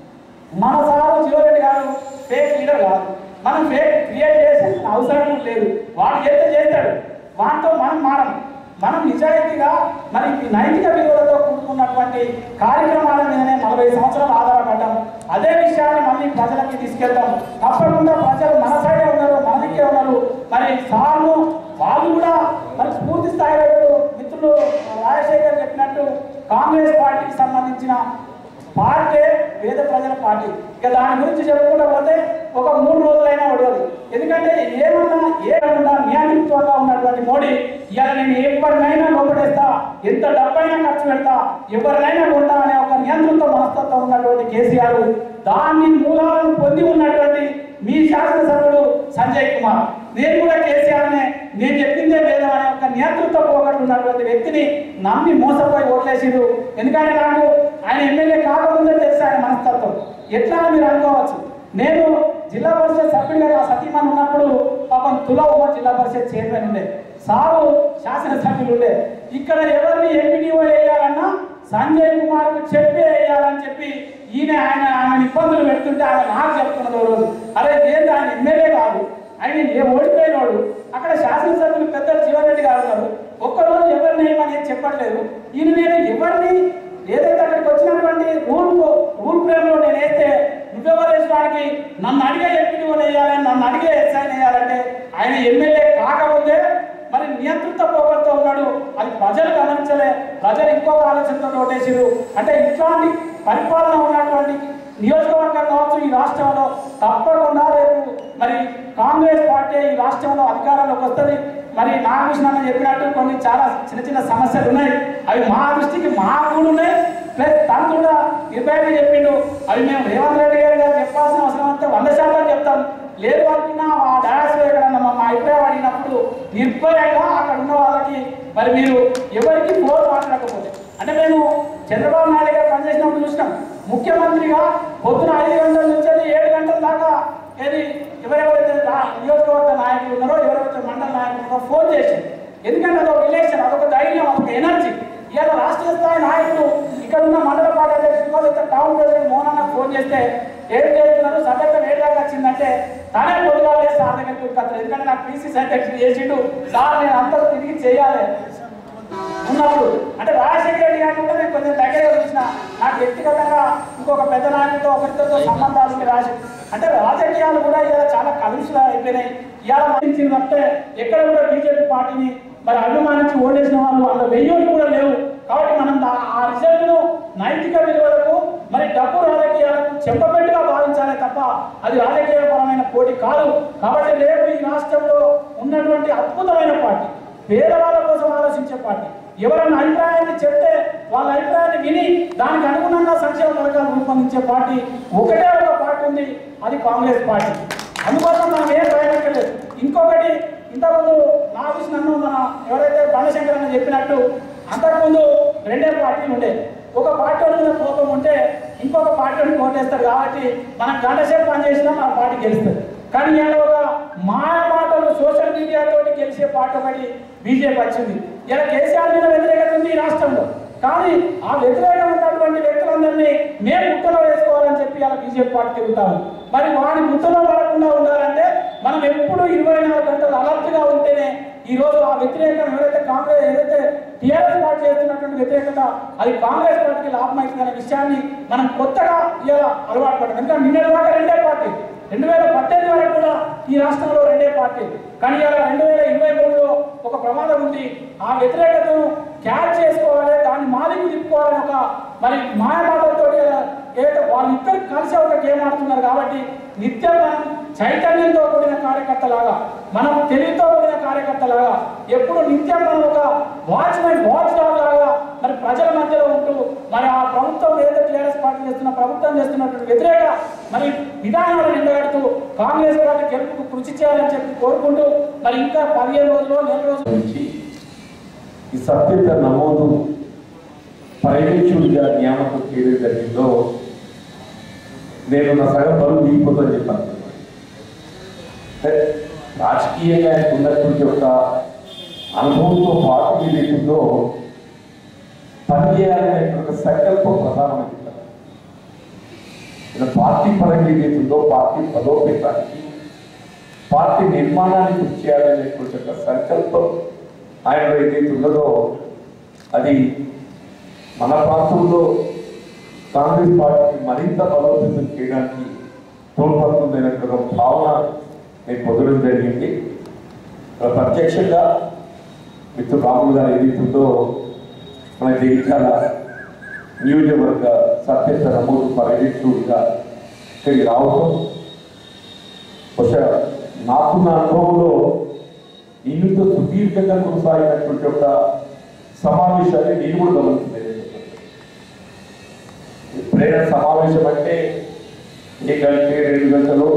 మన సారు జీవరెడ్డి గారు ఫేక్ లీడర్ కాదు మనం ఫేక్ క్రియేట్ చేసిన అవసరం లేదు వాడు చేస్తే చేస్తాడు వాటితో మనం మారం మనం నిజాయితీగా మరి ఈ నైతిక విలువలతో కూడుకున్నటువంటి కార్యక్రమాల మీదనే నలభై సంవత్సరాలు ఆధారపడ్డాం అదే విషయాన్ని మళ్ళీ ప్రజలకి తీసుకెళ్తాం తప్పకుండా ప్రజలు మన సైడే ఉన్నారు మనకే ఉన్నారు మరి సార్లు వాళ్ళు కూడా మరి పూర్తి స్థాయిలో ఇప్పుడు మిత్రులు రాజశేఖర్ చెప్పినట్టు కాంగ్రెస్ పార్టీకి సంబంధించిన పార్టీ పేద ప్రజల పార్టీ ఇక దాని గురించి చెప్పుకుంటూ పోతే ఒక మూడు రోజులైనా ఉండదు ఎందుకంటే ఏమన్నా ఏమన్నా నియంత్రిత్వంగా ఉన్నటువంటి మోడీ ఇవాళ నేను ఎవరినైనా లోపడేస్తా ఎంత డబ్బైనా ఖర్చు పెడతా ఎవరినైనా కొంటా అనే ఒక నియంత్రిత మనస్తత్వం ఉన్నటువంటి కేసీఆర్ దాన్ని మూలాలను పొంది ఉన్నటువంటి మీ శాసనసభ్యుడు సంజయ్ కుమార్ నేను కూడా కేసీఆర్నే నేను చెప్పిందే వేదం అనే ఒక నియంతృత్వ పోగొట్టు ఉన్నటువంటి వ్యక్తిని నమ్మి మోసపోయి ఓట్లేసిరు ఎందుకంటే నాకు ఆయన ఎమ్మెల్యే కాకముందే తెలుసు ఆయన మనస్తత్వం ఎట్లా అని మీరు అనుకోవచ్చు నేను జిల్లా పరిషత్ సభ్యుడిగా నా సతీమణి ఉన్నప్పుడు పాపం తుల ఉమ జిల్లా పరిషత్ చైర్మన్ ఉండే సారు శాసనసభ్యులు ఉండే ఇక్కడ ఎవరిని ఎంపీడీఓ వేయాలన్నా సంజయ్ కుమార్ కు చెప్పి వేయాలని చెప్పి ఈయన ఆయన ఆయన ఇబ్బందులు పెడుతుంటే ఆయన నాకు చెప్తున్నది ఓ రోజు అరే ఏంటి ఆయన ఎమ్మెల్యే కాదు ఆయన ఏ ఓడిపోయినోడు అక్కడ శాసనసభ్యులు పెద్ద జీవన్ రెడ్డి గారు ఉన్నారు ఒక్కరోజు ఎవరిని ఏమని చెప్పట్లేదు ఈయన నేను ఎవరిని ఏదైతే అక్కడికి వచ్చినటువంటి రూల్ రూల్ ఫ్రేమ్ లో నేను వేస్తే నువ్వెవరు వేసడానికి నన్ను అడిగే ఎంపీ వేయాలని నన్ను అడిగే ఎస్ఐని వేయాలంటే ఆయన ఎమ్మెల్యే కాకపోతే మరి నియంత్రిత పోగొడుతూ ఉన్నాడు అది ప్రజలు గమనించలే ప్రజలు ఇంకొక ఆలోచనతో ఓటేసిరు అంటే ఇట్లాంటి పరిపాలన ఉన్నటువంటి నియోజకవర్గం కావచ్చు ఈ రాష్ట్రంలో తప్పకుండా రేపు మరి కాంగ్రెస్ పార్టీ ఈ రాష్ట్రంలో అధికారంలోకి వస్తుంది మరి నాగకృష్ణ అన్న చెప్పినట్టు కొన్ని చాలా చిన్న చిన్న సమస్యలు ఉన్నాయి అవి మా దృష్టికి మా కూడా ఉన్నాయి ప్లస్ తను కూడా నిర్భయంగా చెప్పిండు అవి మేము రేవంత్ రెడ్డి గారు గారు చెప్పాల్సిన అవసరం అంతా వంద శాతం చెప్తాం లేదు అనుకున్నా ఆ డయాస్లో ఎక్కడన్నా మా అభిప్రాయం అడిగినప్పుడు నిర్భయంగా అక్కడ ఉన్న వాళ్ళకి మరి మీరు ఎవరికి ఫోన్ మాట్లాడకపోతే అంటే మేము చంద్రబాబు నాయుడు గారు పనిచేసినప్పుడు చూసినాం ముఖ్యమంత్రిగా పొద్దున ఐదు గంటల నుంచి వెళ్ళి ఏడు గంటల దాకా ఏది ఎవరెవరైతే రా- నియోజకవర్గ నాయకులు ఉన్నారో ఎవరెవరైతే మండల నాయకులు ఉన్నారో ఫోన్ చేసి ఎందుకంటే అదొక రిలేషన్ అదొక ధైర్యం అదొక ఎనర్జీ ఇవాళ రాష్ట్ర స్థాయి నాయకులు ఇక్కడ ఉన్న మండల పార్టీ అధ్యక్షులు లేదా టౌన్ ప్రెసిడెంట్ మోహన్ అన్న ఫోన్ చేస్తే ఏం చేస్తున్నారు సభ్యత్వం ఏ దాకా వచ్చిందంటే తనే పొద్దుగా లేసి సార్ దగ్గరికి ఉరుకొస్తాడు. ఎందుకంటే నాకు పీసీసీ అధ్యక్షుడు చేసిండు సార్ నేను అంతా తిరిగి చేయాలి ఉన్నప్పుడు అంటే రాజశేఖర రెడ్డి గారిని కూడా నేను కొంచెం దగ్గరగా చూసిన నాకు వ్యక్తిగతంగా ఇంకొక పెద్ద నాయకుడితో ఒకరితో సంబంధాలు ఉన్నాయి రాజ అంటే రాజకీయాలు కూడా ఇలా చాలా కలుషిగా అయిపోయినాయి ఇవాళ మరించింది తప్పితే ఎక్కడ కూడా బీజేపీ పార్టీని మరి అభిమానించి ఓటేసిన వాళ్ళు వాళ్ళ వెయ్యోళ్ళు కూడా లేవు కాబట్టి మనం దా- ఆ రిజల్ట్ను నైతిక విలువలకు మరి డబ్బు రాజకీయాలకు చెప్పబెట్టుగా భావించాలి తప్ప అది రాజకీయపరమైన పోటీ కాదు కాబట్టి రేపు ఈ రాష్ట్రంలో ఉన్నటువంటి అద్భుతమైన పార్టీ పేదవాళ్ళ కోసం ఆలోచించే పార్టీ ఎవరన్నా అభిప్రాయాన్ని చెప్తే వాళ్ళ అభిప్రాయాన్ని విని దానికి అనుగుణంగా సంక్షేమ పథకాలు రూపొందించే పార్టీ ఒకటే ఒక పార్టీ ఉంది అది కాంగ్రెస్ పార్టీ అందుకోసం మనం ఏం ప్రయాణించలేదు ఇంకొకటి ఇంతకుముందు నాగేష్ నన్ను మన ఎవరైతే బండశంకర్ అని చెప్పినట్టు అంతకుముందు రెండే పార్టీలు ఉండే ఒక పార్టీ వాడి మీద కోపం ఉంటే ఇంకొక పార్టీ వాడిని ఓటేస్తారు కాబట్టి మనం గంట సేపు పనిచేసినా మన పార్టీ గెలుస్తుంది కానీ ఇలా ఒక మాయ మాటలు సోషల్ మీడియా తోటి గెలిచే పార్టీ ఒకటి బీజేపీ వచ్చింది ఇలా కేసీఆర్ మీద వ్యతిరేకత ఉంది ఈ రాష్ట్రంలో కానీ ఆ వ్యతిరేకం ఉన్నటువంటి వ్యక్తులందరినీ మేము ముట్టలో వేసుకోవాలని చెప్పి అలా బీజేపీ పార్టీ తిరుగుతాము మరి వారి ముట్టలో పడకుండా ఉండాలంటే మనం ఎప్పుడు ఇరవై నాలుగు గంటలు అలర్ట్గా ఉంటేనే ఈ రోజు ఆ వ్యతిరేకం ఎవరైతే కాంగ్రెస్ ఏదైతే టీఆర్ఎస్ పార్టీ చేస్తున్నటువంటి వ్యతిరేకత అది కాంగ్రెస్ పార్టీకి లాభం అవుతుందనే విషయాన్ని మనం కొత్తగా ఇలా అలవాటు పడ్డాం ఎందుకంటే నిన్నటి దాకా రెండే పార్టీ రెండు వేల పద్దెనిమిది వరకు కూడా ఈ రాష్ట్రంలో రెండే పార్టీ కానీ ఇలా రెండు వేల ఇరవై మూడులో ఒక ప్రమాదం ఉంది ఆ వ్యతిరేకతను క్యాచ్ చేసుకోవాలి దాన్ని మాదికి తిప్పుకోవాలని ఒక మరి మాయమాటలతో ఏదైతే వాళ్ళిద్దరు కలిసి ఒక గేమ్ ఆడుతున్నారు కాబట్టి నిత్యం మనం చైతన్యంతో కూడిన కార్యకర్తలాగా మనం తెలివితో కూడిన కార్యకర్తలాగా ఎప్పుడు నిత్యం మనం ఒక వాచ్మెన్ వాచ్ డాగ్ లాగా మరి ప్రజల మధ్యలో ఉంటూ మరి ఆ ప్రభుత్వం ఏదైతే టీఆర్ఎస్ పార్టీ చేస్తున్న ప్రభుత్వం చేస్తున్నటువంటి వ్యతిరేక మరి విధానాలను ఎండగడుతూ కాంగ్రెస్ పార్టీ గెలుపుకు కృషి చేయాలని చెప్పి కోరుకుంటూ మరి ఇంకా పదిహేను రోజులు నెల రోజులు నుంచి ఈ సభ్యత నమోదు పర్యవేక్షకుడిగా నియామకం చేయడం జరిగిందో నేను నా సగం బరువు దిగిపోతుందని చెప్పాను అంటే రాజకీయంగా ఆయనకు ఉన్నటువంటి ఒక అనుభవంతో పాటు ఏదైతుందో పనిచేయాలనే ఒక సంకల్పం ప్రధానమైంది ఇలా పార్టీ పరంగా ఏదైతుందో పార్టీ బలోపేతానికి పార్టీ నిర్మాణాన్ని కృషి చేయాలనేటువంటి ఒక సంకల్పం ఆయనలో ఏదైతే ఉన్నదో అది మన ప్రాంతంలో కాంగ్రెస్ పార్టీని మరింత బలోపేతం చేయడానికి తోడ్పడుతుందనేటువంటి ఒక భావన నేను పొందడం జరిగింది మరి ప్రత్యక్షంగా మిత్రుడు రాములు గారు ఏదైతుందో మన జగిత్యాల నియోజకవర్గ సభ్యత నమోదు పర్యవేక్షకుడిగా ఇక్కడికి రావడం బహుశా నాకున్న అనుభవంలో ఇంత సుదీర్ఘంగా కొనసాగినటువంటి ఒక సమావేశాన్ని నేను కూడా గమనించలేదు ఎప్పుడైనా సమావేశం అంటే ఏ గంటే రెండు గంటలు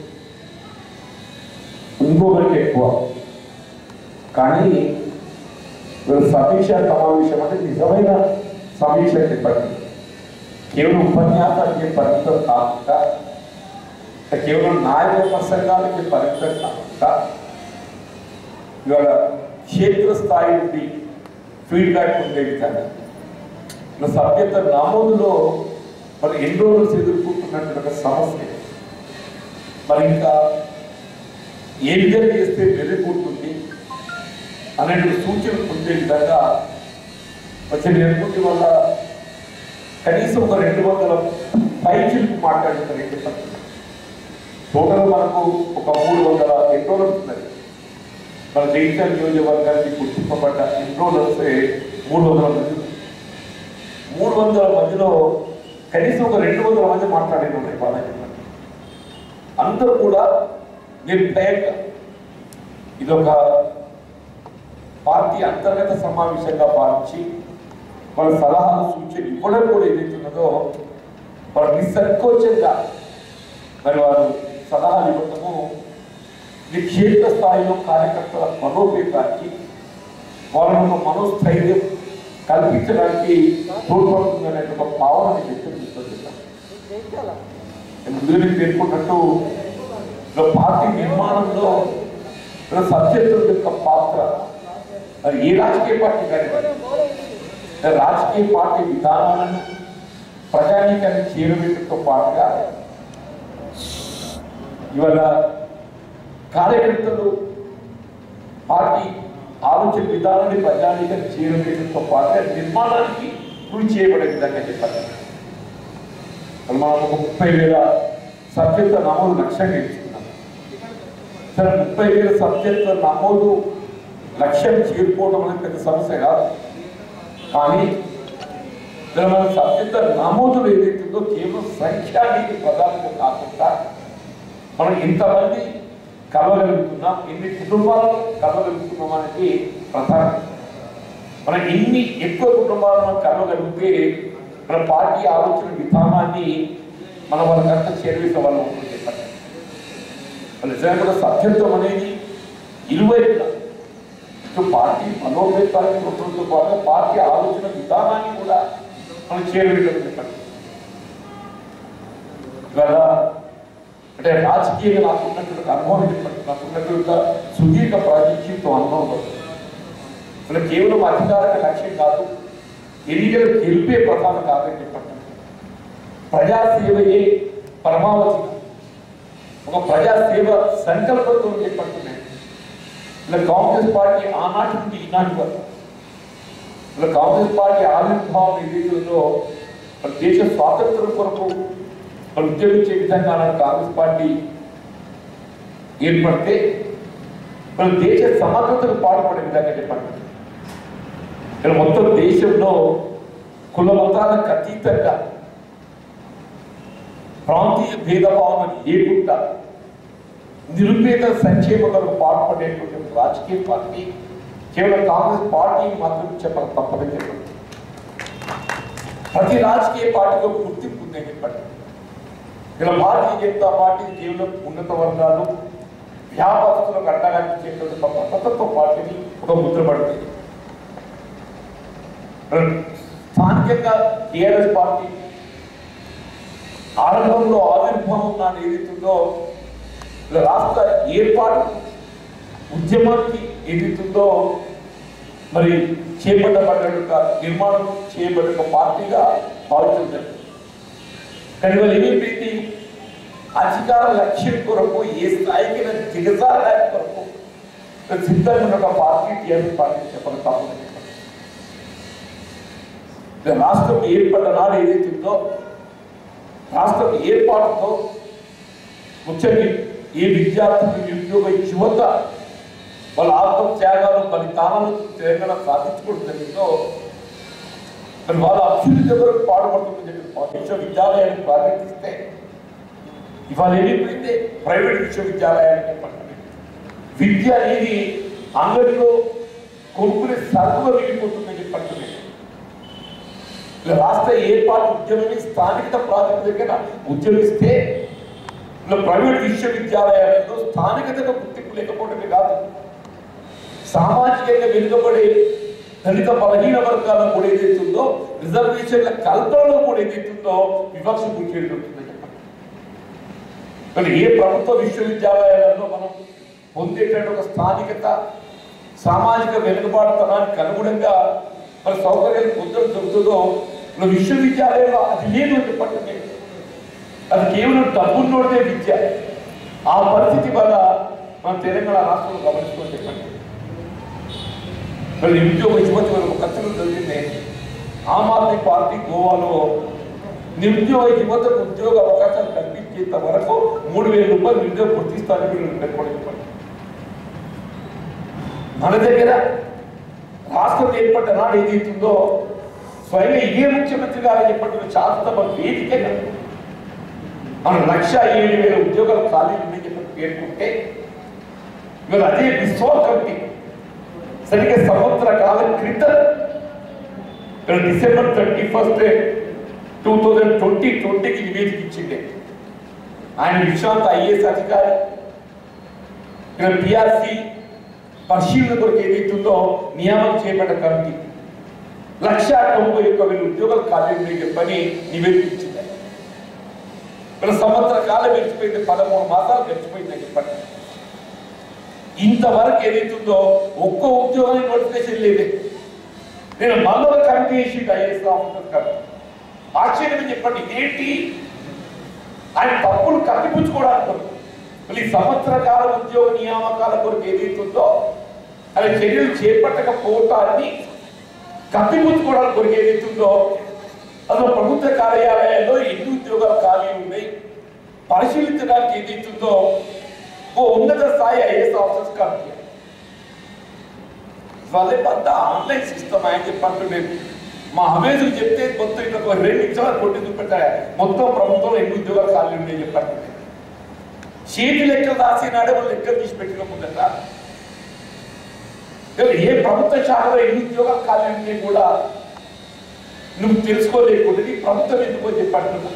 ఇంకొకరికి ఎక్కువ కానీ వీళ్ళు సమీక్ష సమావేశం అంటే నిజమైన సమీక్ష చెప్పండి కేవలం ఉపన్యాసానికి పరిమితం కాకుండా కేవలం నాయక ప్రసంగాలకి పరిమితం కాకుండా ఇవాళ క్షేత్రస్థాయి నుండి ఫీడ్బ్యాక్ ఉండే విధంగా ఇలా సభ్యత నమోదులో మరి ఎన్ని రోజులు ఎదుర్కొంటున్నటువంటి ఒక సమస్య మరి ఇంకా ఏ విధంగా చేస్తే మెరుగుంటుంది అనేటువంటి సూచనలు పొందే విధంగా వచ్చే నిర్మూతి వల్ల కనీసం ఒక రెండు వందల పైచిలకు మాట్లాడుతున్నారు ఏంటి టోటల్ మనకు ఒక మూడు వందల ఎన్రోలర్స్ ఉన్నాయి మన జగిత్యాల నియోజకవర్గానికి గుర్తింపబడ్డ ఎన్రోలర్స్ మూడు వందల మంది మూడు వందల మందిలో కనీసం ఒక రెండు వందల మంది మాట్లాడిన ఉన్నాయి బాగా చెప్పండి అందరూ కూడా నిర్భయంగా ఇదొక పార్టీ అంతర్గత సమావేశంగా భావించి వాళ్ళ సలహాలు సూచనలు ఇవ్వడం కూడా ఏదైతే ఉన్నదో వారు నిస్సంకోచంగా మరి వారు సలహాలు ఇవ్వటము ఇది క్షేత్ర స్థాయిలో కార్యకర్తల మనోపేతానికి వాళ్ళను ఒక మనోస్థైర్యం కల్పించడానికి తోడ్పడుతుందనే ఒక భావన వ్యక్తం చేస్తుంది ముందుగానే పేర్కొన్నట్టు ఇలా పార్టీ నిర్మాణంలో ఇలా సభ్యత్వం యొక్క పాత్ర మరి ఏ రాజకీయ పార్టీ కానీ ఇలా రాజకీయ పార్టీ విధానాలను ప్రజానీకాన్ని చేరవేయడంతో పాటుగా ఇవాళ కార్యకర్తలు పార్టీ ఆలోచన విధానాన్ని ప్రజానీకాన్ని చేరవేయడంతో పాటుగా నిర్మాణానికి కృషి చేయబడే విధంగా చెప్పాలి మరి మనం ఒక ముప్పై వేల సభ్యత్వ నమోదు లక్ష్యంగా ఎంచుకున్నాం సరే ముప్పై వేల సభ్యత్వ నమోదు లక్ష్యం చేరుకోవడం అనేది పెద్ద సమస్య కాదు కానీ ఇక్కడ మన సభ్యత్వ నమోదులు ఏదైతుందో కేవలం సంఖ్యానికి ప్రధానంగా కాకుండా మనం ఇంతమంది కలవగలుగుతున్నాం ఎన్ని కుటుంబాలను కలవగలుగుతున్నాం అనేది ప్రధానం మనం ఎన్ని ఎక్కువ కుటుంబాలను మనం కలవగలిగితే మన పార్టీ ఆలోచన విధానాన్ని మన వాళ్ళకంతా చేరవేసే వాళ్ళు ఉంటుంది చెప్పండి మరి నిజంగా కూడా సభ్యత్వం అనేది ఇరువైపులా ఇటు పార్టీ మనోభేదాన్ని ఉండడంతో పాటు పార్టీ ఆలోచన విధానాన్ని కూడా మనం చేరవేయడం చెప్పండి ఇవాళ అంటే రాజకీయంగా నాకున్నటువంటి అనుభవం చెప్పండి నాకున్నటువంటి సుదీర్ఘ ప్రాజెక్టుతో అనుభవం ఉంది. అసలు కేవలం అధికారిక లక్ష్యం కాదు ఎన్నికలు గెలిపే ప్రధానం కాదని చెప్పండి ప్రజాసేవయే పరమావధి ఒక ప్రజాసేవ సంకల్పంతో చెప్పంటున్నాయి ఇలా కాంగ్రెస్ పార్టీ ఆనాటి నుండి ఈనాటి వరకు ఇలా కాంగ్రెస్ పార్టీ ఆవిర్భావం ఏదైతుందో మన దేశ స్వాతంత్రం కొరకు మనం ఉద్యమించే విధంగా ఆనాడు కాంగ్రెస్ పార్టీ ఏర్పడితే మన దేశ సమగ్రతకు పాటుపడే విధంగా చెప్పండి ఇక్కడ మొత్తం దేశంలో కుల మతాలకు అతీతంగా ప్రాంతీయ భేదభావం లేకుండా నిరుపేద సంక్షేమ కొరకు పాటుపడేటువంటి రాజకీయ పార్టీ కేవలం కాంగ్రెస్ పార్టీ మాత్రం చెప్పక తప్పదని చెప్పండి ప్రతి రాజకీయ పార్టీకి ఒక గుర్తింపు ఉందని చెప్పండి ఇలా భారతీయ జనతా పార్టీ కేవలం ఉన్నత వర్గాలు వ్యాపారస్తులకు అండగా ఇచ్చేటువంటి ఒక మతతత్వ పార్టీని ఒక ముద్ర పడుతుంది స్థానికంగా టిఆర్ఎస్ పార్టీ ఆరంభంలో ఆవిర్భావం నాడు ఏదైతుందో ఇలా రాష్ట్ర ఏర్పాటు ఉద్యమానికి ఏదైతుందో మరి చేపట్టబడ్డ నిర్మాణం చేయబడ్డ ఒక పార్టీగా భావించారు కానీ వాళ్ళు ఏమైపోయింది అధికార లక్ష్యం కొరకు ఏ స్థాయికి దిగజారడానికి కొరకు సిద్ధంగా ఉన్న ఒక పార్టీ టీఆర్ఎస్ పార్టీ చెప్పడం తప్పదు ఇక రాష్ట్రం ఏర్పడ్డ నాడు ఏదైతే ఉందో రాష్ట్రం ఏర్పాటుతో ముఖ్యంగా ఏ విద్యార్థులు నిరుద్యోగ యువత వాళ్ళ ఆత్మత్యాగాలు బలిదానాలు తెలంగాణ సాధించుకోవడం జరిగిందో మరి వాళ్ళ అభివృద్ధి ఎవరికి పాటుపడుతుందని చెప్పి విశ్వవిద్యాలయాన్ని ప్రారంభిస్తే ఇవాళ ఏమైపోయింది ప్రైవేట్ విశ్వవిద్యాలయానికి చెప్పండి విద్య అనేది అంగడిలో కొనుక్కునే సరుకుగా మిగిలిపోతుందని చెప్పండి ఇలా రాష్ట్ర ఏర్పాటు ఉద్యమని స్థానికత ప్రాతిపదికన ఉద్యమిస్తే ఇలా ప్రైవేట్ విశ్వవిద్యాలయాలలో స్థానికతకు గుర్తింపు లేకపోవడమే కాదు సామాజికంగా వెనుకబడే దళిత బలహీన వర్గాలకు కూడా ఏదైతుందో రిజర్వేషన్ల కల్పనలో కూడా ఏదైతుందో వివక్ష గుర్చేది ఉంటుందని చెప్పండి కానీ ఏ ప్రభుత్వ విశ్వవిద్యాలయాలలో మనం పొందేటటువంటి ఒక స్థానికత సామాజిక వెనుకబాటుతనానికి అనుగుణంగా మన సౌకర్యాలు పొందడం జరుగుతుందో మన విశ్వవిద్యాలయంలో అది లేదు అని చెప్పండి అది కేవలం డబ్బున్నోడే విద్య ఆ పరిస్థితి వల్ల మన తెలంగాణ రాష్ట్రంలో గమనించుకొని చెప్పండి మరి నిరుద్యోగ యువతి వరకు ఖర్చులు జరిగింది ఆమ్ ఆద్మీ పార్టీ గోవాలో నిరుద్యోగ యువతకు ఉద్యోగ అవకాశాలు కల్పించేంత వరకు మూడు వేల రూపాయలు నిరుద్యోగ గుర్తిస్తారని వీళ్ళు పెట్టుకోవడం చెప్పండి మన దగ్గర రాష్ట్రం ఏర్పడ్డ నాడు ఏదైతుందో స్వయంగా ఇదే ముఖ్యమంత్రి గారు చెప్పిన శాసనసభ వేదికగా మన లక్ష ఏడు వేల ఉద్యోగాలు ఖాళీ ఉంది చెప్పి పేర్కొంటే ఇవాళ అదే విశ్వ కమిటీ సరిగ్గా సంవత్సర కాలం క్రితం ఇక్కడ December thirty first two thousand twenty ట్వంటీకి నివేదిక ఇచ్చిండే ఆయన విశ్రాంత ఐఏఎస్ అధికారి ఇక్కడ పిఆర్సి పరిశీలన కొరకు ఏదైతుందో నియామకం చేయబడ్డ కమిటీ లక్ష తొంభై ఒక్క వేల ఉద్యోగాలు ఖాళీ ఉన్నాయి చెప్పని నివేదిక ఇచ్చింది ఇక్కడ సంవత్సర కాలం గడిచిపోయింది పదమూడు మాసాలు గడిచిపోయిందని చెప్పండి ఇంతవరకు ఏదైతుందో ఒక్క ఉద్యోగానికి నోటిఫికేషన్ లేదే నేను మళ్ళీ కమిటీ వేసి ఐఏఎస్ ఆఫీసర్ కమిటీ ఆశ్చర్యం చెప్పండి ఏంటి ఆయన తప్పులు కప్పిపుచ్చుకోవడానికి కొరకు మళ్ళీ సంవత్సర కాల ఉద్యోగ నియామకాల కొరకు ఏదైతుందో ఆయన చర్యలు చేపట్టకపోవటాన్ని కప్పిపుచ్చుకోవడానికి కొరకు ఏదైతుందో అసలు ప్రభుత్వ కార్యాలయాల్లో ఎన్ని ఉద్యోగాలు ఖాళీ ఉన్నాయి పరిశీలించడానికి ఏదైతుందో ఓ ఉన్నత స్థాయి ఐఏఎస్ ఆఫీసర్స్ కమిటీ వాళ్ళే పెద్ద ఆన్లైన్ సిస్టమ్ ఆయన చెప్పంటున్నాను మా అమేజులు చెప్తే మొత్తం ఇట్లా ఒక రెండు నిమిషాలు కొట్టి చూపెట్టారు మొత్తం ప్రభుత్వంలో ఎన్ని ఉద్యోగాలు ఖాళీ ఉన్నాయి చెప్పంటున్నాను చేతి లెక్కలు రాసినాడే వాళ్ళు లెక్కలు తీసి పెట్టిన ముందట ఏ ప్రభుత్వ శాఖలో ఎన్ని ఉద్యోగాలు ఖాళీ ఉన్నాయి కూడా నువ్వు తెలుసుకోలేకుండా నీ ప్రభుత్వం ఎందుకో చెప్పంటున్నా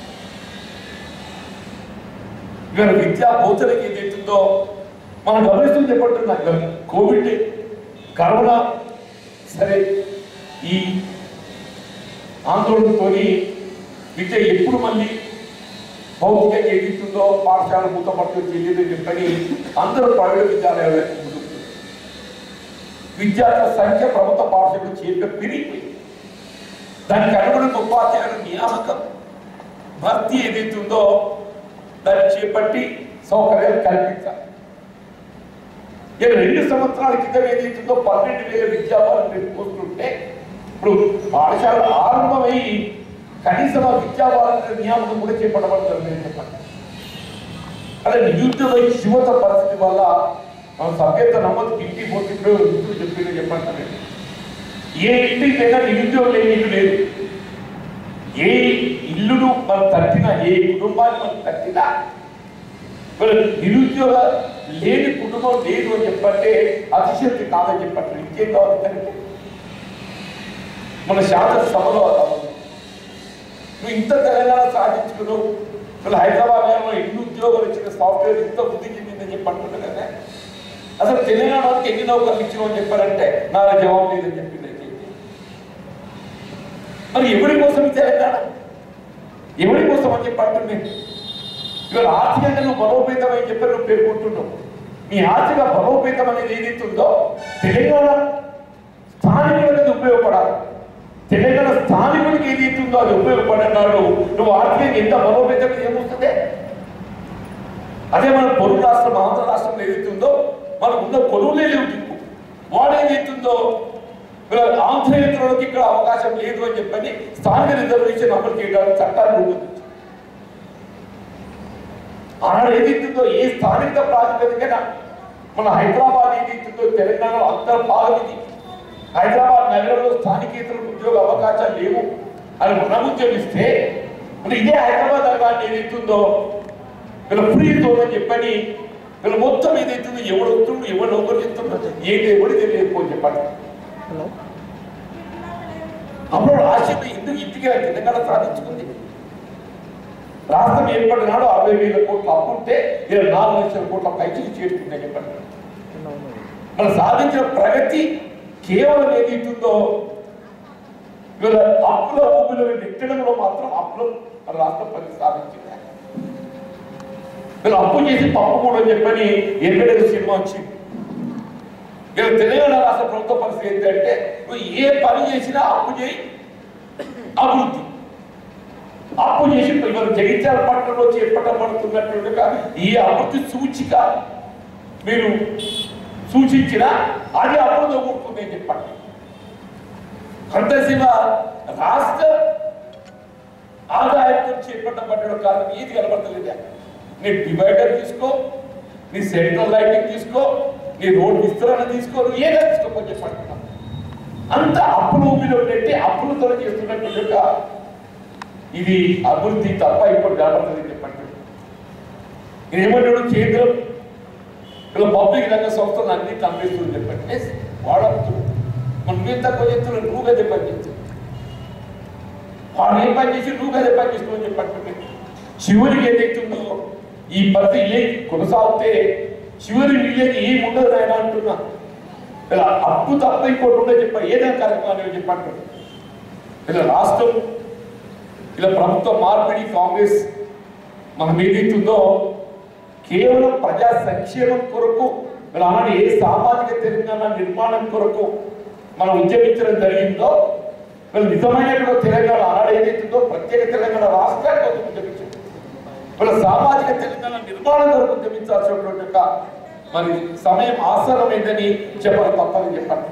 ఇవాళ విద్యా బోధనకి ఏదైతుందో మనం గమనిస్తూ చెప్పంటున్నా ఇవాళ కోవిడ్ కరోనా సరే ఈ ఆందోళనతో విద్య ఎప్పుడు మళ్ళీ భౌతికంగా ఎదుగుతుందో పాఠశాల మూతపడుతూ తెలియదని చెప్పని అందరూ ప్రైవేట్ విద్యాలయాలకు ముందుకు విద్యార్థుల సంఖ్య ప్రభుత్వ పాఠశాలకు చేరిక పెరిగిపోయింది దానికి అనుగుణంగా ఉపాధ్యాయుల నియామకం భర్తీ ఏదైతుందో దాన్ని చేపట్టి సౌకర్యాలు కల్పించాలి ఇక రెండు సంవత్సరాల క్రితం ఏదైతుందో పన్నెండు వేల విద్యావాళ్ళు పోస్తుంటే ఇప్పుడు పాఠశాల ఆరంభమై కనీసం ఆ విద్యావాళ్ళ నియామకం కూడా చేపట్టబడుతుంది చెప్పండి అదే నిరుద్యోగ యువత పరిస్థితి వల్ల మన సభ్యత నమ్మదు ఇంటికి పోతుంటే వృద్ధులు చెప్పింది చెప్పండి ఏ ఇంటికైనా నిరుద్యోగం లేని ఇల్లు లేదు ఏ ఇల్లును మనం తట్టినా ఏ కుటుంబాన్ని మనం తట్టినా మరి నిరుద్యోగ లేని కుటుంబం లేదు అని చెప్పంటే అతిశక్తి కాదని చెప్పండి ఇంకేం కావాలి దానికి? మన శాసనసభలో నువ్వు ఇంత తెలంగాణ సాధించుకున్నావు ఇప్పుడు హైదరాబాద్ నగరంలో ఎన్ని ఉద్యోగాలు వచ్చిన సాఫ్ట్వేర్ ఇంత వృద్ధి చెందిందని చెప్పి అంటున్నారు కదా అసలు తెలంగాణ వాళ్ళకి ఎన్ని నౌకర్లు ఇచ్చినామని చెప్పారంటే నా జవాబు లేదని చెప్పింది మరి ఎవరి కోసం ఈ తెలంగాణ ఎవరి కోసం అని చెప్పి అంటుంది ఇవాళ ఆర్థికంగా నువ్వు బలోపేతం అని చెప్పి నువ్వు పేర్కొంటున్నావు నీ ఆర్థిక బలోపేతం అనేది ఏదైతుందో తెలంగాణ స్థానికులకు ఉపయోగపడాలి తెలంగాణ స్థానికులకి ఏదైతుందో అది ఉపయోగపడన్నాడు నువ్వు ఆర్థికంగా ఎంత బలోపేతం ఏమొస్తుంది అదే మన పొరుగు రాష్ట్రం ఆంధ్ర రాష్ట్రంలో ఏదైతుందో మనకు ఉన్న కొలువులే లేవు దిక్కు వాడు ఏదైతుందో ఇలా ఆంధ్రేతరులకు ఇక్కడ అవకాశం లేదు అని చెప్పని స్థానిక రిజర్వేషన్ అమలు చేయడానికి చట్టాన్ని రూపొందించారు ఆనాడు ఏదైతుందో ఏ స్థానిక ప్రాతిపదికన మన హైదరాబాద్ ఏదైతుందో తెలంగాణలో అంతర్భాగం ఇది హైదరాబాద్ నగరంలో స్థానికేతరులకు ఉద్యోగ అవకాశాలు లేవు అని మనం ఉద్యోగిస్తే మరి ఇదే హైదరాబాద్ నగరాన్ని ఏదైతుందో వీళ్ళ ఫ్రీ జోన్ అని చెప్పని వీళ్ళు మొత్తం ఏదైతుందో ఎవడు వస్తుండు ఎవడు ఒకరు చెప్తున్నారు ఏంటి ఎవడు తెలియదు అని చెప్పండి అప్పుడు రాష్ట్రం ఎందుకు ఇంటికి తెలంగాణ సాధించుకుంది రాష్ట్రం ఏర్పడినాడు అరవై వేల కోట్ల అప్పు ఉంటే ఇరవై నాలుగు లక్షల కోట్ల పైకి చేరుకుందని చెప్పండి మనం సాధించిన ప్రగతి కేవలం ఏదైతుందో వీళ్ళ అప్పుల ఊపిలో నెట్టడంలో మాత్రం అప్పులు మన రాష్ట్రం ప్రగతి సాధించింది వీళ్ళు అప్పు చేసి పప్పు కూడా అని చెప్పని ఎన్నడేదో సినిమా వచ్చింది ఇలా తెలంగాణ రాష్ట్ర ప్రభుత్వ పరిస్థితి ఏంటంటే నువ్వు ఏ పని చేసినా అప్పు చేయి అభివృద్ధి అప్పు చేసి ఇవాళ జగిత్యాల పట్టణంలో చేపట్టబడుతున్నట్టుగా ఈ అభివృద్ధి సూచిక మీరు సూచించిన అది అభివృద్ధి కూడుతుంది అని చెప్పండి అంతసీమ రాష్ట్ర ఆదాయంతో చేపట్టబడ్డ కారణం ఏది కనబడతలేదా నీ డివైడర్ తీసుకో నీ సెంట్రల్ లైటింగ్ తీసుకో నీ రోడ్ విస్తరణ తీసుకో నువ్వు ఏదైనా తీసుకోమని చెప్పండి అంత అప్పులు ఊపిలో పెట్టి అప్పులతో చేస్తున్నట్టుగా ఇది అభివృద్ధి తప్ప ఇప్పుడు కనబడుతుంది చెప్పండి ఇది ఏమంటాడు కేంద్రం ఇలా పబ్లిక్ రంగ సంస్థలు అన్ని కంపిస్తుంది చెప్పండి Yes, వాడచ్చు మనం నువ్వేం తక్కువ చేస్తున్నావు నువ్వు గదే పని చేస్తున్నావు వాడు ఏం పని చేసి నువ్వు గదే పని చేస్తున్నావు చెప్పండి చివరికి ఏదైతుందో ఈ పరిస్థితి ఇలా కొనసాగితే చివరి వీళ్ళకి ఏం ఉండదు ఆయన అంటున్నా ఇలా అప్పు తప్ప ఇంకోటి ఉండదు చెప్ప ఏదైనా కార్యక్రమాలు చెప్పండి ఇలా రాష్ట్రం ఇలా ప్రభుత్వ మార్పిడి కాంగ్రెస్ మనం ఏదైతుందో కేవలం ప్రజా సంక్షేమం కొరకు ఇలా ఆనాడు ఏ సామాజిక తెలంగాణ నిర్మాణం కొరకు మనం ఉద్యమించడం జరిగిందో వీళ్ళు నిజమైనటువంటి తెలంగాణ ఆనాడు ఏదైతుందో ప్రత్యేక తెలంగాణ రాష్ట్రాన్ని కోసం ఉద్యమించింది వీళ్ళ సామాజిక తెలంగాణ నిర్మాణం కొరకు ఉద్యమించాల్సినటువంటి ఒక మరి సమయం ఆసనమైందని చెప్పాలి తప్పని చెప్పండి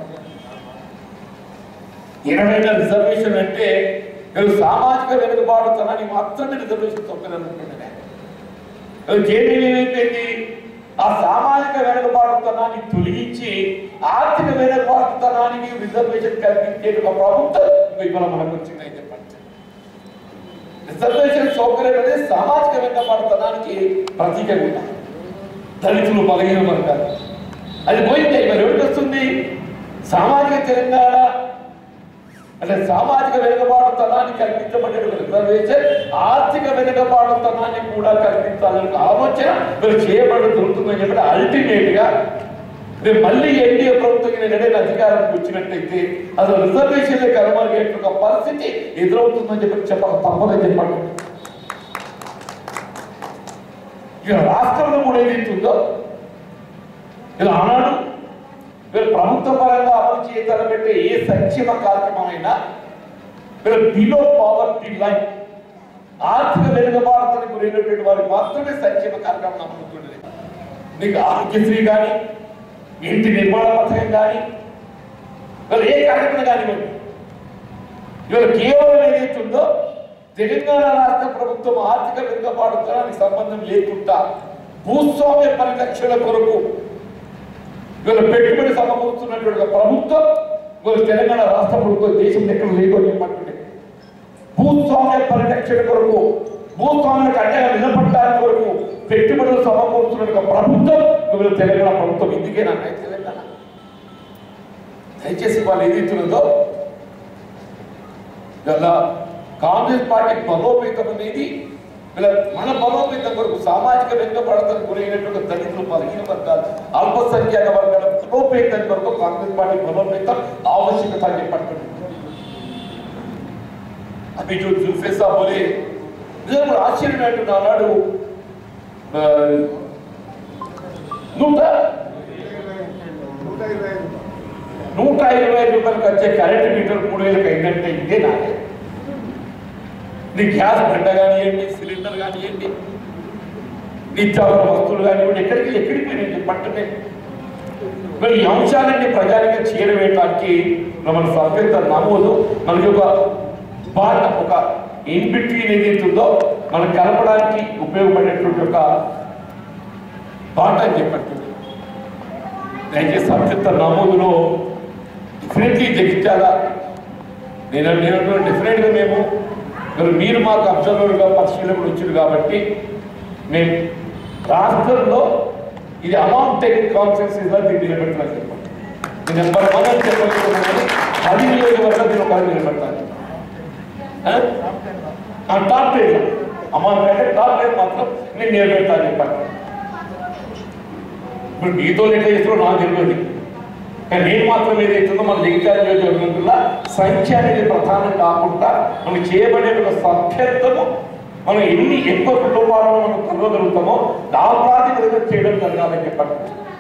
ఏమైనా రిజర్వేషన్ అంటే వీళ్ళు సామాజిక వెనుకబాటుతనాన్ని మాత్రమే రిజర్వేషన్ తొక్కదనుకుంటున్నాను జేడీలు ఏమైపోయింది ఆ సామాజిక వెనుకబాటుతనాన్ని తొలగించి ఆర్థిక వెనుకబాటుతనానికి రిజర్వేషన్ కల్పించే ఒక ప్రభుత్వం ఇంకా ఇవాళ మనకు వచ్చిందని చెప్పండి రిజర్వేషన్ సౌకర్యం అనేది సామాజిక వెనుకబాటుతనానికి ప్రతీకగా ఉండాలి దళితులు బలహీన వర్గాలు అది పోయింది మరి ఎవరికి వస్తుంది సామాజిక తెలంగాణ అంటే సామాజిక వెనుకబాటుతనాన్ని కల్పించబడే రిజర్వేషన్ ఆర్థిక వెనుకబాటుతనాన్ని కూడా కల్పించాలనే ఆలోచన మీరు చేయబడి దొరుకుతుందని చెప్పి అల్టిమేట్ గా రేపు మళ్ళీ ఎన్డీఏ ప్రభుత్వం నేను అధికారానికి వచ్చినట్టయితే అసలు రిజర్వేషన్లు కనుమరుగేట ఒక పరిస్థితి ఎదురవుతుందని చెప్పి చెప్పక తప్పదని చెప్పండి ఇక రాష్ట్రంలో కూడా ఏదైతుందో ఇలా ఆనాడు వీళ్ళు ప్రభుత్వ పరంగా అమలు చేయతల పెట్టే ఏ సంక్షేమ కార్యక్రమమైనా వీళ్ళు బిలో పావర్టీ లైన్ ఆర్థిక వెనుకబాటుతలకు గురైనటువంటి వారికి మాత్రమే సంక్షేమ కార్యక్రమం అమలుతుండేది నీకు ఆరోగ్యశ్రీ కానీ ఇంటి నిర్మాణ పథకం కానీ వీళ్ళు ఏ కార్యక్రమం కానివ్వండి ఇవాళ కేవలం ఏదైతుందో తెలంగాణ రాష్ట్ర ప్రభుత్వం ఆర్థిక వెనుకబాటుతనానికి సంబంధం లేకుండా భూస్వామ్య పరిరక్షణ కొరకు వీళ్ళ పెట్టుబడి సమకూరుతున్నటువంటి ఒక ప్రభుత్వం వీళ్ళ తెలంగాణ రాష్ట్ర ప్రభుత్వం దేశం ఎక్కడ లేదు అని చెప్పంటుండే భూస్వామ్య పరిరక్షణ కొరకు భూస్వామ్యానికి అండగా నిలబడడానికి కొరకు పెట్టుబడులు సమకూరుతున్న ఒక ప్రభుత్వం వీళ్ళ తెలంగాణ ప్రభుత్వం ఇందుకేనా తెలంగాణ దయచేసి వాళ్ళు ఏదైతున్నదో ఇలా కాంగ్రెస్ పార్టీ బలోపేతం అనేది వీళ్ళ మన బలోపేతం కొరకు సామాజిక వెనుకబడతకు గురైనటువంటి దళితులు బలహీన వర్గాలు అల్పసంఖ్యాక వర్గాల బలోపేతం కొరకు కాంగ్రెస్ పార్టీ బలోపేతం ఆవశ్యకత అని చెప్పండి अभी जो जुल्फे साहब बोले నిజంగా ఆశ్చర్యమైనటువంటి ఆనాడు ఆ, నూట నూట ఇరవై ఐదు రూపాయలకు వచ్చే కరెంట్ మీటర్ మూడు వేలకు అయిందంటే ఇదే నాదే నీ గ్యాస్ బండ కానివ్వండి సిలిండర్ కానివ్వండి నిత్యావసర వస్తువులు కానివ్వండి ఎక్కడికి ఎక్కడికి పోయినాయి పట్టునే మరి ఈ అంశాలన్నీ ప్రజానికి చేరవేయడానికి మన సభ్యత నమోదు మనకి ఒక బాట ఒక ఇన్బిట్వీన్ ఏదైతే ఉందో మనకు కలపడానికి ఉపయోగపడేటువంటి ఒక బాట అని చెప్పట్లేదు దయచేసి సభ్యత నమోదులో డెఫినెట్లీ జగించాలా నేను నేను డెఫినెట్గా మేము మరి మీరు మాకు అబ్జర్వర్గా పరిశీలకులు వచ్చారు కాబట్టి మేము రాష్ట్రంలో ఇది అమాంగ్ టెక్ కాన్సెన్సీస్లో దీన్ని నిలబెట్టాలని చెప్పండి నేను నెంబర్ వన్ అని చెప్పగలుగుతున్నాను పది నియోజకవర్గాలు దీని ఒక నిలబెట్టాలి ఆ? ఆ టాప్ టెన్ అమాంగ్ అంటే టాప్ టెన్ మాత్రం నేను నిలబెట్టాలని చెప్పండి ఇప్పుడు మీతో ఎట్లా చేస్తారో నాకు తెలియదు కానీ నేను మాత్రం ఏదైతుందో మన జగిత్యాల నియోజకవర్గంలో సంఖ్య అనేది ప్రధానం కాకుండా మనం చేయబడే ఒక సభ్యత్వము మనం ఎన్ని ఎక్కువ కుటుంబాలను మనం కలవగలుగుతామో ఆ ప్రాతిపదిక చేయడం జరగాలని చెప్పండి